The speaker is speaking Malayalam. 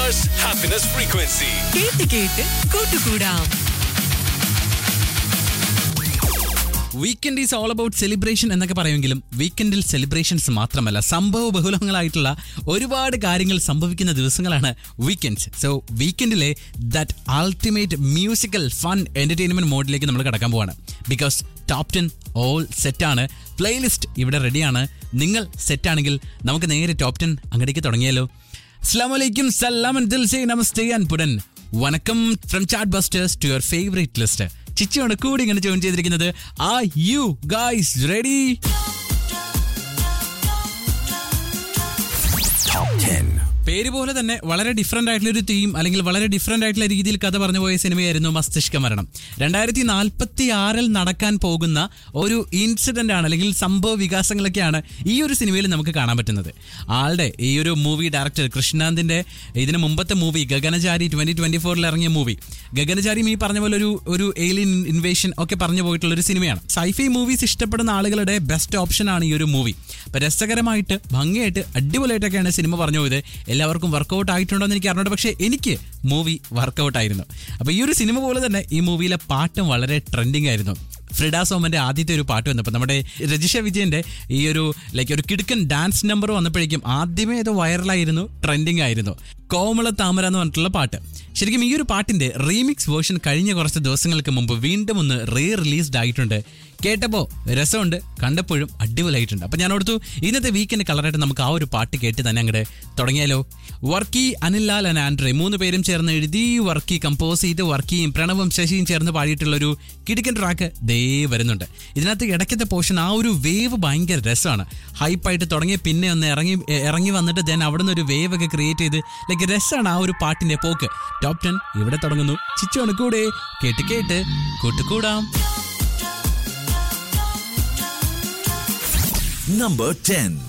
Qatar's happiness frequency. കേട്ട് കേട്ട് കൂട്ടുകൂടാം weekend is all about celebration എന്നൊക്കെ പറയുമെങ്കിലും വീക്കെൻഡിൽ സെലിബ്രേഷൻസ് മാത്രമല്ല സംഭവ ബഹുലങ്ങളായിട്ടുള്ള ഒരുപാട് കാര്യങ്ങൾ സംഭവിക്കുന്ന ദിവസങ്ങളാണ് വീക്കെൻഡ്സ് സോ വീക്കെൻഡിലെ that ultimate musical fun entertainment മോഡിലേക്ക് നമ്മൾ കടക്കാൻ പോവാണ് ബിക്കോസ് ടോപ്പ് ടെൻ ഓൾ സെറ്റാണ് പ്ലേലിസ്റ്റ് ഇവിടെ റെഡിയാണ് നിങ്ങൾ സെറ്റാണെങ്കിൽ നമുക്ക് നേരെ ടോപ്പ് ടെൻ അങ്ങടേക്ക് തുടങ്ങിയാലോ അസ്സാം വലൈക്കും സലാം ദിൽ സേ നമസ്തേ ആൻഡ് പുടൻ vanakkam from chat busters to your favourite list ചിച്ചിയാണ് കൂടി ഇങ്ങനെ ജോയിൻ ചെയ്തിരിക്കുന്നത് ആ യു ഗൈസ് റെഡി പേര് പോലെ തന്നെ വളരെ ഡിഫറെന്റ് ആയിട്ടുള്ള ഒരു തീം അല്ലെങ്കിൽ വളരെ ഡിഫറെന്റ് ആയിട്ടുള്ള രീതിയിൽ കഥ പറഞ്ഞു പോയ സിനിമയായിരുന്നു മസ്തിഷ്ക മരണം രണ്ടായിരത്തി നാൽപ്പത്തി ആറിൽ നടക്കാൻ പോകുന്ന ഒരു ഇൻസിഡന്റ് ആണ് അല്ലെങ്കിൽ സംഭവ വികാസങ്ങളൊക്കെയാണ് ഈ ഒരു സിനിമയിൽ നമുക്ക് കാണാൻ പറ്റുന്നത് ആളുടെ ഈ ഒരു മൂവി ഡയറക്ടർ കൃഷ്ണാന്തിന്റെ ഇതിന് മുമ്പത്തെ മൂവി ഗഗനചാരി ട്വന്റി ട്വന്റി ഫോറിൽ ഇറങ്ങിയ മൂവി ഗഗനചാരിയും ഈ പറഞ്ഞ പോലെ ഒരു ഒരു ഏലിയൻ ഇൻവേഷൻ ഒക്കെ പറഞ്ഞു പോയിട്ടുള്ള ഒരു സിനിമയാണ് സൈഫൈ മൂവീസ് ഇഷ്ടപ്പെടുന്ന ആളുകളുടെ ബെസ്റ്റ് ഓപ്ഷൻ ആണ് ഈ ഒരു മൂവി അപ്പൊ രസകരമായിട്ട് ഭംഗിയായിട്ട് അടിപൊളിയായിട്ടൊക്കെയാണ് സിനിമ പറഞ്ഞു പോയത് എല്ലാവർക്കും വർക്കൗട്ട് ആയിട്ടുണ്ടോ എന്ന് എനിക്ക് അറിഞ്ഞൂടെ പക്ഷേ എനിക്ക് മൂവി വർക്കൗട്ട് ആയിരുന്നു അപ്പോൾ ഈ ഒരു സിനിമ പോലെ തന്നെ ഈ മൂവിയിലെ പാട്ടും വളരെ ട്രെൻഡിങ് ആയിരുന്നു ഫ്രിഡ സോമന്റെ ആദ്യത്തെ ഒരു പാട്ട് വന്നപ്പോൾ നമ്മുടെ രജിഷ വിജയന്റെ ഈ ഒരു ലൈക്ക് ഒരു കിടുക്കൻ ഡാൻസ് നമ്പർ വന്നപ്പോഴേക്കും ആദ്യമേ അത് വൈറലായിരുന്നു ട്രെൻഡിങ് ആയിരുന്നു കോമള താമര എന്ന് പറഞ്ഞിട്ടുള്ള പാട്ട് ശരിക്കും ഈ ഒരു പാട്ടിന്റെ റീമിക്സ് വേർഷൻ കഴിഞ്ഞ കുറച്ച് ദിവസങ്ങൾക്ക് മുമ്പ് വീണ്ടും ഒന്ന് റീ റിലീസ്ഡ് ആയിട്ടുണ്ട് കേട്ടപ്പോൾ രസമുണ്ട് കണ്ടപ്പോഴും അടിപൊളിയായിട്ടുണ്ട് അപ്പം ഞാൻ ഓർത്തു ഇന്നത്തെ വീക്കെൻഡ് കളറായിട്ട് നമുക്ക് ആ ഒരു പാട്ട് കേട്ട് തന്നെ അങ്ങോട്ട് തുടങ്ങിയാലോ വർക്കി അനിൽലാൽ ആൻഡ് ആൻഡ്രെ മൂന്ന് പേരും ചേർന്ന് എഴുതി വർക്കി കമ്പോസ് ചെയ്ത് വർക്കിയും പ്രണവും ശശിയും ചേർന്ന് പാടിയിട്ടുള്ള ഒരു കിടുക്കൻ ട്രാക്ക് ദേ വരുന്നുണ്ട് ഇതിനകത്ത് ഇടയ്ക്കത്തെ പോർഷൻ ആ ഒരു വേവ് ഭയങ്കര രസമാണ് ഹൈപ്പായിട്ട് തുടങ്ങി പിന്നെ ഒന്ന് ഇറങ്ങി ഇറങ്ങി വന്നിട്ട് ദെൻ അവിടെ നിന്ന് ഒരു വേവ് ഒക്കെ ക്രിയേറ്റ് ചെയ്ത് ലൈക്ക് രസമാണ് ആ ഒരു പാട്ടിന്റെ പോക്ക് ടോപ്പ് ടെൻ ഇവിടെ തുടങ്ങുന്നു ചിച്ചോണ് കൂടെ കേട്ട് കേട്ട് കൂട്ടുകൂടാം Number 10.